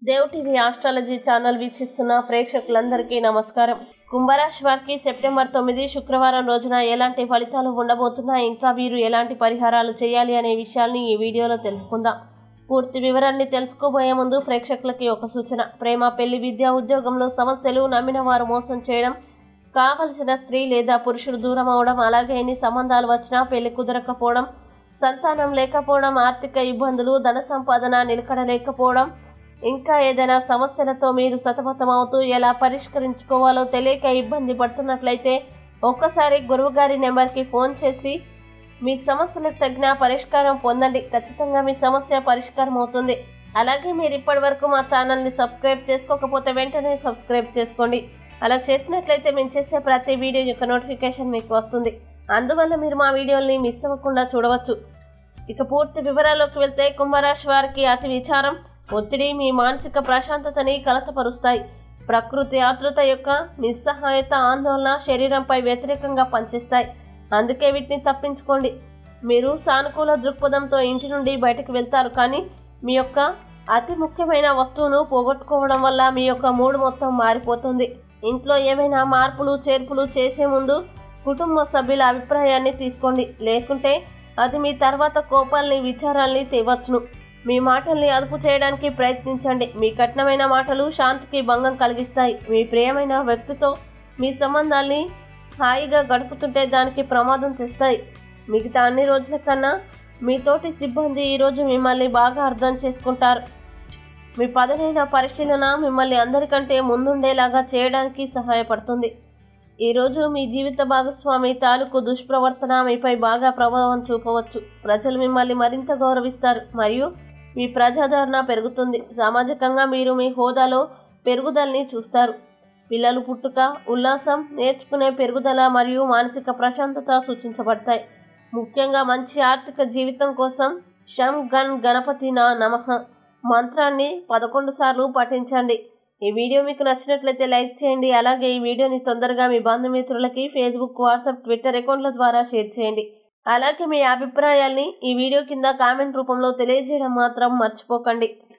Dev TV astrology channel వీక్షిస్తున్న ప్రేక్షకులందరికీ నమస్కారం కుంభరాశి వారికి సెప్టెంబర్ తొమ్మిది శుక్రవారం రోజున ఎలాంటి ఫలితాలు ఉండబోతున్నాయి ఇంకా వీరు ఎలాంటి పరిహారాలు చేయాలి అనే విషయాల్ని ఈ వీడియోలో తెలుసుకుందాం పూర్తి వివరాల్ని తెలుసుకోబోయే ముందు ప్రేక్షకులకి ఒక సూచన ప్రేమ పెళ్లి విద్య ఉద్యోగంలో సమస్యలు నమ్మిన వారు మోసం చేయడం కావలసిన స్త్రీ లేదా పురుషుడు దూరం అవడం అలాగే ఎన్ని సంబంధాలు వచ్చినా పెళ్లి కుదరకపోవడం సంతానం లేకపోవడం ఆర్థిక ఇబ్బందులు ధన సంపాదన నిలకడ లేకపోవడం ఇంకా ఏదైనా సమస్యలతో మీరు సతమతమవుతూ ఎలా పరిష్కరించుకోవాలో తెలియక ఇబ్బంది పడుతున్నట్లయితే ఒక్కసారి గురువుగారి నెంబర్కి ఫోన్ చేసి మీ సమస్యలకు తగిన పరిష్కారం పొందండి ఖచ్చితంగా మీ సమస్య పరిష్కారం అవుతుంది అలాగే మీరు ఇప్పటి వరకు మా ఛానల్ని సబ్స్క్రైబ్ చేసుకోకపోతే వెంటనే సబ్స్క్రైబ్ చేసుకోండి అలా చేసినట్లయితే మేము చేసే ప్రతి వీడియో యొక్క నోటిఫికేషన్ మీకు వస్తుంది అందువల్ల మీరు మా వీడియోల్ని మిస్ అవ్వకుండా చూడవచ్చు ఇక పూర్తి వివరాల్లోకి వెళ్తే కుంభరాశి వారికి అతి విచారం ఒత్తిడి మీ మానసిక ప్రశాంతతని కలతపరుస్తాయి ప్రకృతి ఆతృత యొక్క నిస్సహాయత ఆందోళన శరీరంపై వ్యతిరేకంగా పనిచేస్తాయి అందుకే వీటిని తప్పించుకోండి మీరు సానుకూల దృక్పథంతో ఇంటి నుండి బయటకు వెళ్తారు కానీ మీ యొక్క అతి ముఖ్యమైన వస్తువును పోగొట్టుకోవడం వల్ల మీ యొక్క మూడు మొత్తం మారిపోతుంది ఇంట్లో ఏమైనా మార్పులు చేర్పులు చేసే ముందు కుటుంబ సభ్యుల అభిప్రాయాన్ని తీసుకోండి లేకుంటే అది మీ తర్వాత కోపాల్ని విచారాల్ని తేవచ్చును మీ మాటల్ని అదుపు చేయడానికి ప్రయత్నించండి మీ కఠినమైన మాటలు శాంతికి భంగం కలిగిస్తాయి మీ ప్రియమైన వ్యక్తితో మీ సంబంధాల్ని హాయిగా గడుపుతుంటే దానికి ప్రమాదం తెస్తాయి మిగతా అన్ని రోజుల కన్నా మీ తోటి సిబ్బంది ఈరోజు మిమ్మల్ని బాగా అర్థం చేసుకుంటారు మీ పదనైన పరిశీలన మిమ్మల్ని అందరికంటే ముందుండేలాగా చేయడానికి సహాయపడుతుంది ఈరోజు మీ జీవిత భాగస్వామి తాలూకు దుష్ప్రవర్తన మీపై బాగా ప్రభావం చూపవచ్చు ప్రజలు మిమ్మల్ని మరింత గౌరవిస్తారు మరియు మీ ప్రజాదరణ పెరుగుతుంది సామాజికంగా మీరు మీ హోదాలో పెరుగుదలని చూస్తారు పిల్లలు పుట్టుక ఉల్లాసం నేర్చుకునే పెరుగుదల మరియు మానసిక ప్రశాంతత సూచించబడతాయి ముఖ్యంగా మంచి ఆర్థిక జీవితం కోసం షం గన్ గణపతి నా నమః మంత్రాన్ని పదకొండు సార్లు పఠించండి ఈ వీడియో మీకు నచ్చినట్లయితే లైక్ చేయండి అలాగే ఈ వీడియోని తొందరగా మీ బంధుమిత్రులకి ఫేస్బుక్ వాట్సాప్ ట్విట్టర్ అకౌంట్ల ద్వారా షేర్ చేయండి అలాగే మీ అభిప్రాయాల్ని ఈ వీడియో కింద కామెంట్ రూపంలో తెలియజేయడం మాత్రం మర్చిపోకండి